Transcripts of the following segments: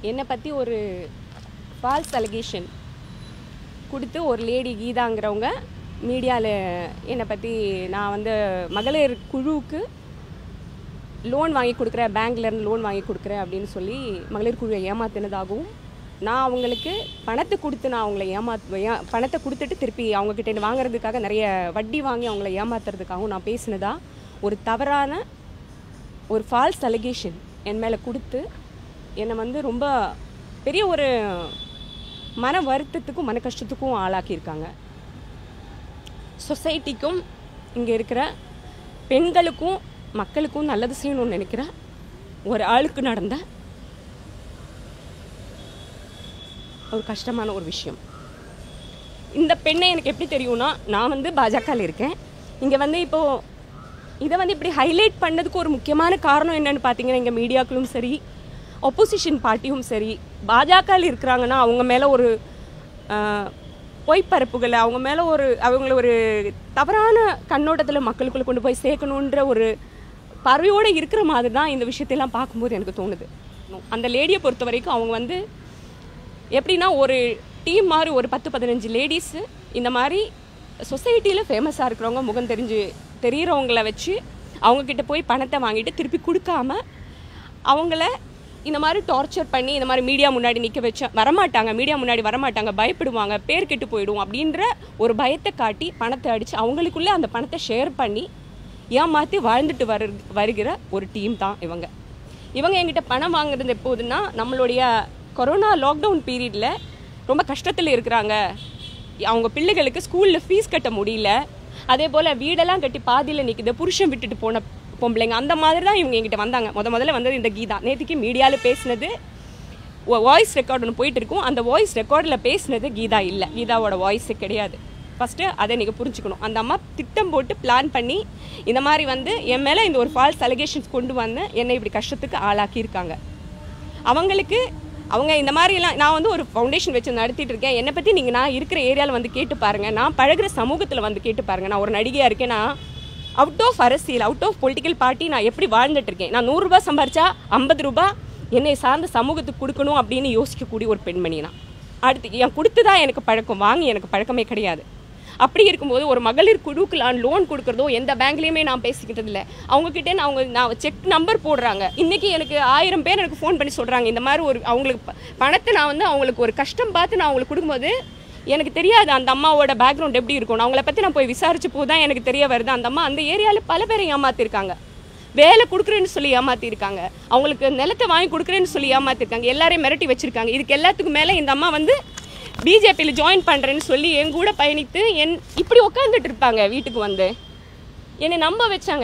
என்னை பற்றி ஒரு ஃபால்ஸ் அலிகேஷன் கொடுத்து ஒரு லேடி கீதாங்கிறவங்க மீடியாவில் என்னை பற்றி நான் வந்து மகளிர் குழுவுக்கு லோன் வாங்கி கொடுக்குறேன் பேங்க்லேருந்து லோன் வாங்கி கொடுக்குறேன் அப்படின்னு சொல்லி மகளிர் குழுவை ஏமாத்தினதாகவும் நான் அவங்களுக்கு பணத்தை கொடுத்து நான் அவங்கள ஏமாத்து ஏ பணத்தை கொடுத்துட்டு திருப்பி அவங்கக்கிட்ட இருந்து வாங்குறதுக்காக நிறைய வட்டி வாங்கி அவங்கள ஏமாத்துறதுக்காகவும் நான் பேசினதா ஒரு தவறான ஒரு ஃபால்ஸ் அலிகேஷன் என் மேலே கொடுத்து என்னை வந்து ரொம்ப பெரிய ஒரு மன வருத்தத்துக்கும் மன கஷ்டத்துக்கும் ஆளாக்கியிருக்காங்க சொசைட்டிக்கும் இங்கே இருக்கிற பெண்களுக்கும் மக்களுக்கும் நல்லது செய்யணும்னு நினைக்கிற ஒரு ஆளுக்கு நடந்த ஒரு கஷ்டமான ஒரு விஷயம் இந்த பெண்ணை எனக்கு எப்படி தெரியும்னா நான் வந்து பாஜகவில் இருக்கேன் இங்கே வந்து இப்போது இதை வந்து இப்படி ஹைலைட் பண்ணதுக்கு ஒரு முக்கியமான காரணம் என்னன்னு பார்த்தீங்கன்னா இங்கே மீடியாக்களும் சரி ஒப்போசிஷன் பார்ட்டியும் சரி பாஜகவில் இருக்கிறாங்கன்னா அவங்க மேலே ஒரு ஆஹ், பொய்ப்பரப்புகளை அவங்க மேலே ஒரு அவங்கள ஒரு தவறான கண்ணோட்டத்தில் மக்களுக்குள்ள கொண்டு போய் சேர்க்கணுன்ற ஒரு பார்வையோடு இருக்கிற மாதிரி தான் இந்த விஷயத்தையெல்லாம் பார்க்கும்போது எனக்கு தோணுது அந்த லேடியை பொறுத்த வரைக்கும் அவங்க வந்து எப்படின்னா ஒரு டீம் மாதிரி ஒரு பத்து பதினஞ்சு லேடிஸு இந்த மாதிரி சொசைட்டியில் ஃபேமஸாக இருக்கிறவங்க முகம் தெரிஞ்சு தெரிகிறவங்கள வச்சு அவங்கக்கிட்ட போய் பணத்தை வாங்கிட்டு திருப்பி கொடுக்காம அவங்கள இந்த மாதிரி டார்ச்சர் பண்ணி இந்த மாதிரி மீடியா முன்னாடி நிற்க வச்சு வரமாட்டாங்க மீடியா முன்னாடி வரமாட்டாங்க பயப்படுவாங்க பேர் கெட்டு போயிடும் அப்படின்ற ஒரு பயத்தை காட்டி பணத்தை அடித்து அவங்களுக்குள்ளே அந்த பணத்தை ஷேர் பண்ணி ஏமாற்றி வாழ்ந்துட்டு வரு வருகிற ஒரு டீம் தான் இவங்க இவங்க என்கிட்ட பணம் வாங்குறது எப்போதுன்னா நம்மளுடைய கொரோனா லாக்டவுன் பீரியடில் ரொம்ப கஷ்டத்தில் இருக்கிறாங்க அவங்க பிள்ளைகளுக்கு ஸ்கூலில் ஃபீஸ் கட்ட முடியல அதே போல் வீடெல்லாம் கட்டி பாதியில் நிற்குது புருஷன் விட்டுட்டு போன பொம்பளைங்க அந்த மாதிரி தான் இவங்க என்கிட்ட வந்தாங்க முத முதல்ல வந்தது இந்த கீதா நேற்றுக்கு மீடியாவில் பேசினது வாய்ஸ் ரெக்கார்ட் ஒன்று போயிட்டு இருக்கும் அந்த வாய்ஸ் ரெக்கார்டில் பேசினது கீதா இல்லை கீதாவோட வாய்ஸே கிடையாது ஃபஸ்ட்டு அதை நீங்கள் புரிஞ்சுக்கணும் அந்த அம்மா திட்டம் போட்டு பிளான் பண்ணி இந்த மாதிரி வந்து என் மேலே இந்த ஒரு ஃபால்ஸ் அலிகேஷன்ஸ் கொண்டு வந்து என்னை இப்படி கஷ்டத்துக்கு ஆளாக்கியிருக்காங்க அவங்களுக்கு அவங்க இந்த மாதிரிலாம் நான் வந்து ஒரு ஃபவுண்டேஷன் வச்சு நடத்திட்டு இருக்கேன் என்னை பற்றி நீங்கள் நான் இருக்கிற ஏரியாவில் வந்து கேட்டு பாருங்கள் நான் பழகுற சமூகத்தில் வந்து கேட்டு பாருங்கள் நான் ஒரு நடிகையாக இருக்கேன் நான் அவுட் ஆஃப் அரசியல் அவுட் ஆஃப் பொலிட்டிக்கல் பார்ட்டி நான் எப்படி வாழ்ந்துட்டு இருக்கேன் நான் நூறுரூபா சம்பாரிச்சா ஐம்பது ரூபா என்னை சார்ந்த சமூகத்துக்கு கொடுக்கணும் அப்படின்னு யோசிக்கக்கூடிய ஒரு பெண்மணி நான் அடுத்து என் கொடுத்து தான் எனக்கு பழக்கம் வாங்கி எனக்கு பழக்கமே கிடையாது அப்படி இருக்கும்போது ஒரு மகளிர் குழுக்கு நான் லோன் கொடுக்குறதோ எந்த பேங்க்லேயுமே நான் பேசிக்கிட்டது இல்லை அவங்கக்கிட்ட நான் அவங்க நான் செக் நம்பர் போடுறாங்க இன்றைக்கி எனக்கு ஆயிரம் பேர் எனக்கு ஃபோன் பண்ணி சொல்கிறாங்க இந்த மாதிரி ஒரு அவங்களுக்கு ப- பணத்தை நான் வந்து அவங்களுக்கு ஒரு கஷ்டம் பார்த்து நான் அவங்களுக்கு கொடுக்கும்போது எனக்கு தெரியாது அந்த அம்மாவோட பேக்ரவுண்ட் எப்படி இருக்கும் அவங்கள பற்றி நான் போய் விசாரிச்ச போது தான் எனக்கு தெரிய வருது அந்த அம்மா அந்த ஏரியாவில் பல பேரை ஏமாத்திருக்காங்க வேலை கொடுக்குறேன்னு சொல்லி ஏமாத்திருக்காங்க அவங்களுக்கு நிலத்தை வாங்கி கொடுக்குறேன்னு சொல்லி ஏமாத்திருக்காங்க எல்லாரையும் மிரட்டி வச்சிருக்காங்க இதுக்கு எல்லாத்துக்கும் மேலே இந்த அம்மா வந்து பிஜேபியில் ஜாயின் பண்ணுறேன்னு சொல்லி என் கூட பயணித்து என் இப்படி உட்காந்துட்டு இருப்பாங்க வீட்டுக்கு வந்து என்னை நம்ப வச்சாங்க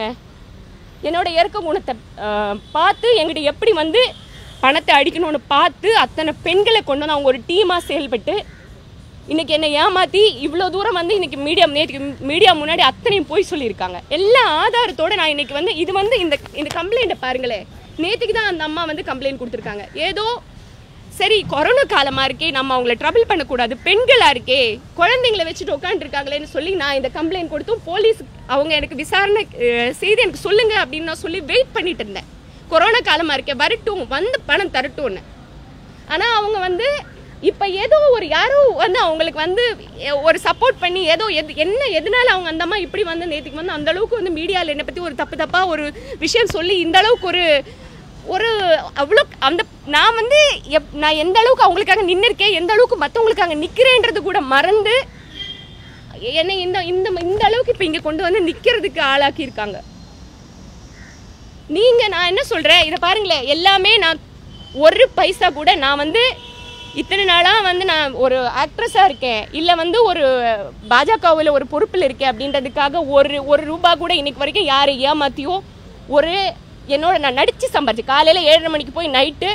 என்னோட இறக்க குணத்தை ஆஹ், பார்த்து என்கிட்ட எப்படி வந்து பணத்தை அடிக்கணும்னு பார்த்து அத்தனை பெண்களை கொண்டு வந்து அவங்க ஒரு டீமாக செயல்பட்டு இன்னைக்கு என்னை ஏமாற்றி இவ்வளோ தூரம் வந்து இன்னைக்கு மீடியா நேற்றுக்கு மீடியா முன்னாடி அத்தனையும் போய் சொல்லியிருக்காங்க எல்லா ஆதாரத்தோட நான் இன்னைக்கு வந்து இது வந்து இந்த இந்த கம்ப்ளைண்ட்டை பாருங்களேன் நேற்றுக்கு தான் அந்த அம்மா வந்து கம்ப்ளைண்ட் கொடுத்துருக்காங்க ஏதோ சரி கொரோனா காலமா இருக்கே நம்ம அவங்கள ட்ரபிள் பண்ணக்கூடாது பெண்களா இருக்கே குழந்தைங்கள வச்சுட்டு உட்காந்துருக்காங்களேன்னு சொல்லி நான் இந்த கம்ப்ளைண்ட் கொடுத்தும் போலீஸ் அவங்க எனக்கு விசாரணை அஹ், செய்து எனக்கு சொல்லுங்க அப்படின்னு நான் சொல்லி வெயிட் பண்ணிட்டு இருந்தேன் கொரோனா காலமா இருக்கே வரட்டும் வந்து பணம் தரட்டும்னு ஆனா அவங்க வந்து இப்ப ஏதோ ஒரு யாரோ வந்து அவங்களுக்கு வந்து எ- ஒரு சப்போர்ட் பண்ணி ஏதோ எது என்ன எதனால அவங்க அந்த அம்மா இப்படி வந்து நேற்றுக்கு வந்து அந்த அளவுக்கு வந்து மீடியாவில் என்னை பத்தி ஒரு தப்பு தப்பா ஒரு விஷயம் சொல்லி இந்த அளவுக்கு ஒரு ஒரு அவ்வளோ அந்த நான் வந்து எப் நான் எந்த அளவுக்கு அவங்களுக்காக நின்று இருக்கேன் எந்த அளவுக்கு மற்றவங்களுக்காக நிற்கிறேன்றது கூட மறந்து என்னை இந்த இந்த இந்த அளவுக்கு இப்போ இங்கே கொண்டு வந்து நிற்கிறதுக்கு ஆளாக்கி இருக்காங்க நீங்க நான் என்ன சொல்றேன் இதை பாருங்களேன் எல்லாமே நான் ஒரு பைசா கூட நான் வந்து இத்தனை நாளாக வந்து நான் ஒரு ஆக்ட்ரஸாக இருக்கேன் இல்லை வந்து ஒரு பாஜகவில் ஒரு பொறுப்பில் இருக்கேன் அப்படின்றதுக்காக ஒரு ஒரு ரூபா கூட இன்னைக்கு வரைக்கும் யாரை ஏமாத்தியோ ஒரு என்னோட நான் நடித்து சம்பாரிச்சு காலையில் ஏழரை மணிக்கு போய் நைட்டு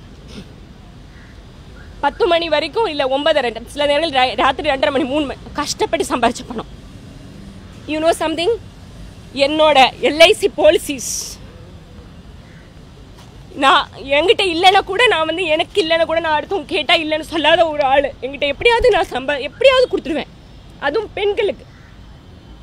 பத்து மணி வரைக்கும் இல்லை ஒன்பதரை சில நேரங்கள் ரா- ராத்திரி ரெண்டரை மணி மூணு மணி கஷ்டப்பட்டு சம்பாரிச்ச பணம் யூ நோ சம்திங் என்னோட எல்ஐசி பாலிசிஸ் நான் என்கிட்ட இல்லைன்னா கூட நான் வந்து எனக்கு இல்லைன்னா கூட நான் அடுத்தவங்க கேட்டா இல்லைன்னு சொல்லாத ஒரு ஆள் என்கிட்ட எப்படியாவது நான் சம்பா எப்படியாவது கொடுத்துருவேன் அதுவும் பெண்களுக்கு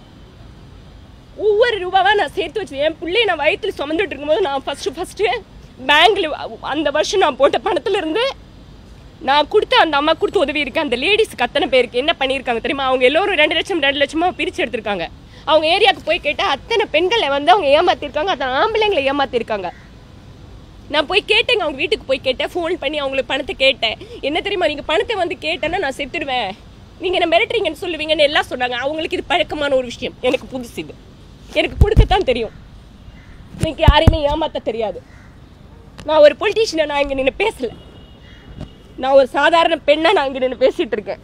ஒவ்வொரு ரூபாவா நான் சேர்த்து வச்சு என் பிள்ளைய நான் வயிற்றுல சுமந்துட்டு இருக்கும்போது நான் ஃபர்ஸ்ட் ஃபர்ஸ்ட் பேங்க்ல அந்த வருஷம் நான் போட்ட பணத்துல இருந்து நான் கொடுத்த அந்த அம்மா கொடுத்து உதவி இருக்கேன் அந்த லேடிஸ்க்கு அத்தனை பேருக்கு என்ன பண்ணியிருக்காங்க தெரியுமா அவங்க எல்லோரும் ரெண்டு லட்சம் ரெண்டு லட்சமா பிரிச்சு எடுத்திருக்காங்க அவங்க ஏரியாவுக்கு போய் கேட்டால் அத்தனை பெண்களை வந்து அவங்க ஏமாத்திருக்காங்க அத்தனை ஆம்பளைங்களை ஏமாத்திருக்காங்க நான் போய் கேட்டேங்க அவங்க வீட்டுக்கு போய் கேட்டேன் ஃபோன் பண்ணி அவங்களுக்கு பணத்தை கேட்டேன் என்ன தெரியுமா நீங்கள் பணத்தை வந்து கேட்டேன்னா நான் செத்துடுவேன் நீங்கள் என்ன மிரட்டுறீங்கன்னு சொல்லுவீங்கன்னு எல்லாம் சொன்னாங்க அவங்களுக்கு இது பழக்கமான ஒரு விஷயம் எனக்கு புதுசு இது எனக்கு கொடுக்கத்தான் தெரியும் எனக்கு யாரையுமே ஏமாத்த தெரியாது நான் ஒரு பொலிட்டீஷியனை நான் இங்கே நின்று பேசல நான் ஒரு சாதாரண பெண்ணா நான் இங்கே நின்று பேசிட்டு இருக்கேன்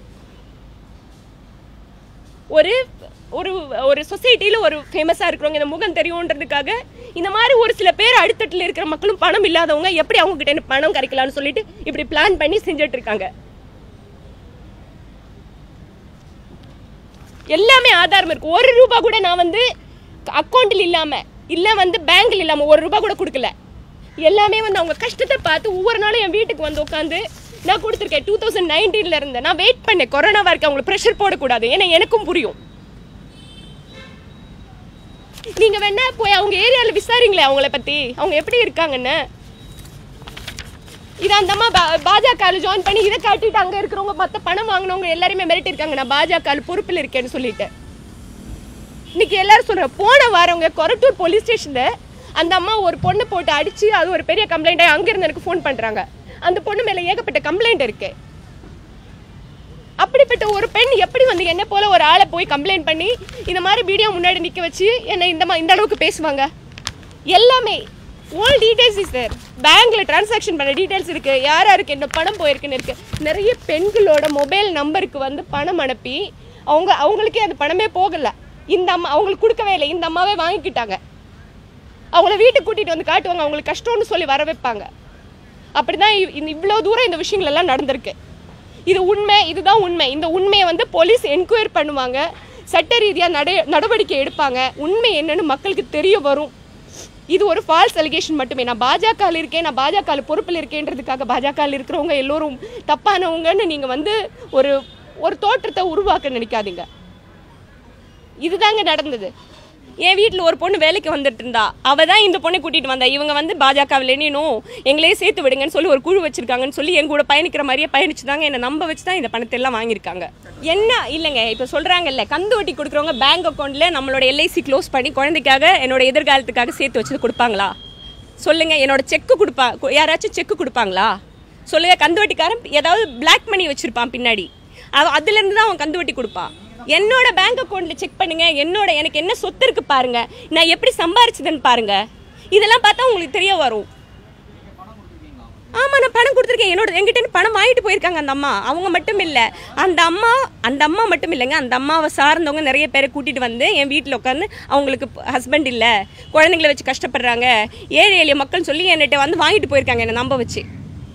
ஒரு ஒரு ஒரு சொசைட்டியில் ஒரு ஃபேமஸாக இருக்கிறவங்க இந்த முகம் தெரியுன்றதுக்காக இந்த மாதிரி ஒரு சில பேர் அடுத்தட்டில் இருக்கிற மக்களும் பணம் இல்லாதவங்க எப்படி அவங்க கிட்ட இருந்து பணம் கரைக்கலாம்னு சொல்லிட்டு இப்படி பிளான் பண்ணி செஞ்சுட்டு இருக்காங்க எல்லாமே ஆதாரம் இருக்கு ஒரு ரூபா கூட நான் வந்து அக்கௌண்ட்டில் இல்லாம இல்ல வந்து பேங்க்ல இல்லாம ஒரு ரூபா கூட கொடுக்கல எல்லாமே வந்து அவங்க கஷ்டத்தை பார்த்து ஒவ்வொரு நாளும் என் வீட்டுக்கு வந்து உட்காந்து நான் கொடுத்துருக்கேன் டூ தௌசண்ட் நைன்டீன்ல இருந்தேன் நான் வெயிட் பண்ணேன் கொரோனாவா இருக்கு அவங்களுக்கு ப்ரெஷர் போடக்கூடாது ஏன்னா எனக்கும் புரியும் நீங்க வேணா போய் அவங்க ஏரியால விசாரிங்களே அவங்கள பத்தி அவங்க எப்படி இருக்காங்கன்னு இது அந்த அம்மா பா- பாஜகவில் ஜாயின் பண்ணி இதை காட்டிட்டு அங்க இருக்கிறவங்க மத்த பணம் வாங்கினவங்க எல்லாருமே மிரட்டி இருக்காங்க நான் பாஜக பொறுப்பில் இருக்கேன்னு சொல்லிட்டு இன்னைக்கு எல்லாரும் சொல்ற போன வாரவங்க கொரட்டூர் போலீஸ் ஸ்டேஷன்ல அந்த அம்மா ஒரு பொண்ணு போட்டு அடிச்சு அது ஒரு பெரிய கம்ப்ளைண்ட் ஆகி அங்கிருந்து எனக்கு ஃபோன் பண்றாங்க அந்த பொண்ணு மேல ஏகப்பட்ட கம்ப்ளைண்ட் இருக்கு அப்படிப்பட்ட ஒரு பெண் எப்படி வந்து என்ன போல ஒரு ஆளை போய் கம்ப்ளைண்ட் பண்ணி இந்த மாதிரி வீடியோ முன்னாடி நிக்க வச்சு என்ன இந்த மா- இந்த அளவுக்கு பேசுவாங்க எல்லாமே ஆல் டீடைல்ஸ் இஸ் தேர் பேங்க்ல டிரான்சாக்ஷன் பண்ண டீடைல்ஸ் இருக்கு யார் யாருக்கு என்ன பணம் போயிருக்குன்னு இருக்கு நிறைய பெண்களோட மொபைல் நம்பருக்கு வந்து பணம் அனுப்பி அவங்க அவங்களுக்கே அந்த பணமே போகல இந்த அம்மா அவங்களுக்கு கொடுக்கவே இல்லை இந்த அம்மாவே வாங்கிக்கிட்டாங்க அவங்கள வீட்டுக்கு கூட்டிட்டு வந்து காட்டுவாங்க அவங்களுக்கு கஷ்டம்னு சொல்லி வர வைப்பாங்க அப்படிதான் இவ்- இந்த இவ்வளோ தூரம் இந்த விஷயங்கள் எல்லாம் நடந்திருக்கு இது உண்மை இதுதான் உண்மை இந்த உண்மையை வந்து போலீஸ் என்கொயரி பண்ணுவாங்க சட்ட ரீதியாக நட நடவடிக்கை எடுப்பாங்க உண்மை என்னன்னு மக்களுக்கு தெரிய வரும் இது ஒரு ஃபால்ஸ் அலிகேஷன் மட்டுமே நான் பாஜகவில் இருக்கேன் நான் பாஜகவில் பொறுப்பில் இருக்கேன்றதுக்காக பாஜகவில் இருக்கிறவங்க எல்லோரும் தப்பானவங்கன்னு நீங்கள் வந்து ஒரு ஒரு தோற்றத்தை உருவாக்க நினைக்காதீங்க இதுதாங்க நடந்தது என் வீட்டில் ஒரு பொண்ணு வேலைக்கு வந்துட்டு இருந்தா அவ தான் இந்த பொண்ணை கூட்டிட்டு வந்தா இவங்க வந்து பாஜகவில் இணையணும் எங்களையே சேர்த்து விடுங்கன்னு சொல்லி ஒரு குழு வச்சிருக்காங்கன்னு சொல்லி எங்க கூட பயணிக்கிற மாதிரியே பயணிச்சு தாங்க என்னை நம்ப வச்சு தான் இந்த பணத்தை எல்லாம் வாங்கியிருக்காங்க என்ன இல்லைங்க இப்போ சொல்றாங்கல்ல கந்து வட்டி கொடுக்குறவங்க பேங்க் அக்கௌண்ட்ல நம்மளோட எல்ஐசி க்ளோஸ் பண்ணி குழந்தைக்காக என்னோட எதிர்காலத்துக்காக சேர்த்து வச்சது கொடுப்பாங்களா சொல்லுங்க என்னோட செக்கு கொடுப்பா கு- யாராச்சும் செக்கு கொடுப்பாங்களா சொல்லுங்க கந்து வட்டிக்காரன் ஏதாவது பிளாக் மணி வச்சிருப்பான் பின்னாடி அவ அதுல இருந்து தான் அவன் கந்து வட்டி கொடுப்பான் என்னோட பேங்க் அக்கௌண்ட்ல செக் பண்ணுங்க என்னோட எனக்கு என்ன சொத்து இருக்கு பாருங்க நான் எப்படி சம்பாரிச்சதுன்னு பாருங்க இதெல்லாம் பார்த்தா உங்களுக்கு தெரிய வரும் ஆமா நான் பணம் கொடுத்துருக்கேன் என்னோட என்கிட்ட இருந்து பணம் வாங்கிட்டு போயிருக்காங்க அந்த அம்மா அவங்க மட்டும் இல்ல அந்த அம்மா அந்த அம்மா மட்டும் இல்லைங்க அந்த அம்மாவை சார்ந்தவங்க நிறைய பேரை கூட்டிட்டு வந்து என் வீட்டில் உட்காந்து அவங்களுக்கு ஹஸ்பண்ட் இல்ல குழந்தைங்களை வச்சு கஷ்டப்படுறாங்க ஏழை எளிய மக்கள் சொல்லி என்கிட்ட வந்து வாங்கிட்டு போயிருக்காங்க என்னை நம்ப வச்சு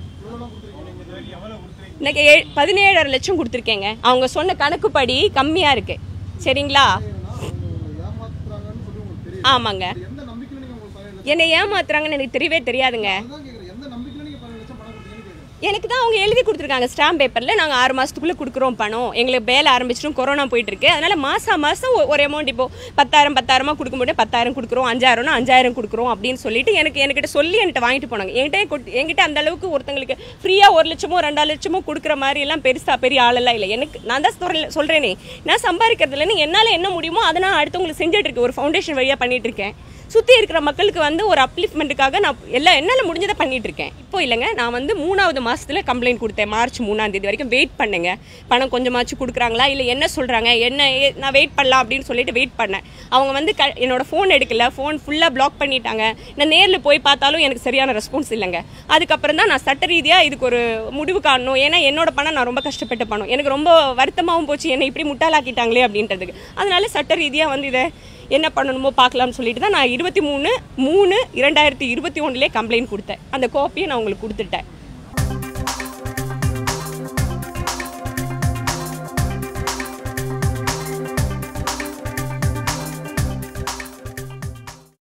இன்னைக்கு ஏ பதினேழரை லட்சம் கொடுத்துருக்கேங்க அவங்க சொன்ன கணக்குப்படி கம்மியா இருக்கு சரிங்களா ஏமாத்துறாங்கன்னு சொல்லி உங்களுக்கு தெரியும் ஆமாங்க எந்த நம்பிக்கையில நீங்க உங்களுக்கு பதினேழு என்னை ஏமாத்துறாங்கன்னு எனக்கு தெரியவே தெரியாதுங்க லட்சம் கேக்குறேன் எந்த நம்பிக்கையில நீங்க பதினேழு லட்சம் பணம் கொடுத்தீங்கன்னு கேக்குறேன் எனக்கு தான் அவங்க எழுதி கொடுத்துருக்காங்க ஸ்டாம்ப் பேப்பரில் நாங்கள் ஆறு மாதத்துக்குள்ளே கொடுக்குறோம் பணம் எங்களுக்கு வேலை ஆரம்பிச்சிடும் கொரோனா போயிட்டு இருக்கு அதனால மாதம் மாதம் ஒரு அமௌண்ட் இப்போ பத்தாயிரம் பத்தாயிரமா கொடுக்க முடியும் பத்தாயிரம் கொடுக்குறோம் அஞ்சாயிரம்னா அஞ்சாயிரம் கொடுக்குறோம் அப்படின்னு சொல்லிட்டு எனக்கு என்கிட்ட சொல்லி என்கிட்ட வாங்கிட்டு போனாங்க என்கிட்ட கொட்- என்கிட்ட அந்த அளவுக்கு ஒருத்தங்களுக்கு ஃப்ரீயாக ஒரு லட்சமோ ரெண்டாயிரம் லட்சமோ கொடுக்குற மாதிரி எல்லாம் பெருசா பெரிய ஆளெல்லாம் இல்லை எனக்கு நான் தான் சொல்ற- சொல்றேனே நான் சம்பாதிக்கிறதுலன்னு என்னால் என்ன முடியுமோ அதை நான் அடுத்தவங்களுக்கு செஞ்சுட்டு இருக்கேன் ஒரு ஃபவுண்டேஷன் வழியாக பண்ணிட்டு இருக்கேன் சுற்றி இருக்கிற மக்களுக்கு வந்து ஒரு அப்லிஃப்மெண்ட்டுக்காக நான் எல்லாம் என்னால் முடிஞ்சதை பண்ணிட்டு இருக்கேன் இப்போ இல்லைங்க நான் வந்து மூணாவது மாசத்துல கம்ப்ளைண்ட் கொடுத்தேன் மார்ச் மூணாம் தேதி வரைக்கும் வெயிட் பண்ணுங்க பணம் கொஞ்சமாச்சும் கொடுக்குறாங்களா இல்லை என்ன சொல்கிறாங்க என்ன ஏ- நான் வெயிட் பண்ணலாம் அப்படின்னு சொல்லிட்டு வெயிட் பண்ணேன் அவங்க வந்து க என்னோட ஃபோன் எடுக்கல ஃபோன் ஃபுல்லாக பிளாக் பண்ணிட்டாங்க நான் நேரில் போய் பார்த்தாலும் எனக்கு சரியான ரெஸ்பான்ஸ் இல்லைங்க அதுக்கப்புறம் தான் நான் சட்ட ரீதியாக இதுக்கு ஒரு முடிவு காணணும் ஏன்னா என்னோட பணம் நான் ரொம்ப கஷ்டப்பட்ட பணம் எனக்கு ரொம்ப வருத்தமாகவும் போச்சு என்னை இப்படி முட்டாளாக்கிட்டாங்களே அப்படின்றதுக்கு அதனால சட்ட ரீதியாக வந்து இதை என்ன பண்ணணுமோ பார்க்கலாம்னு சொல்லிட்டு தான் நான் இருபத்தி மூணு மூணு இரண்டாயிரத்தி இருபத்தி ஒன்றுலேயே கம்ப்ளைண்ட் கொடுத்தேன் அந்த காப்பியை நான் உங்களுக்கு கொடுத்துட்டேன்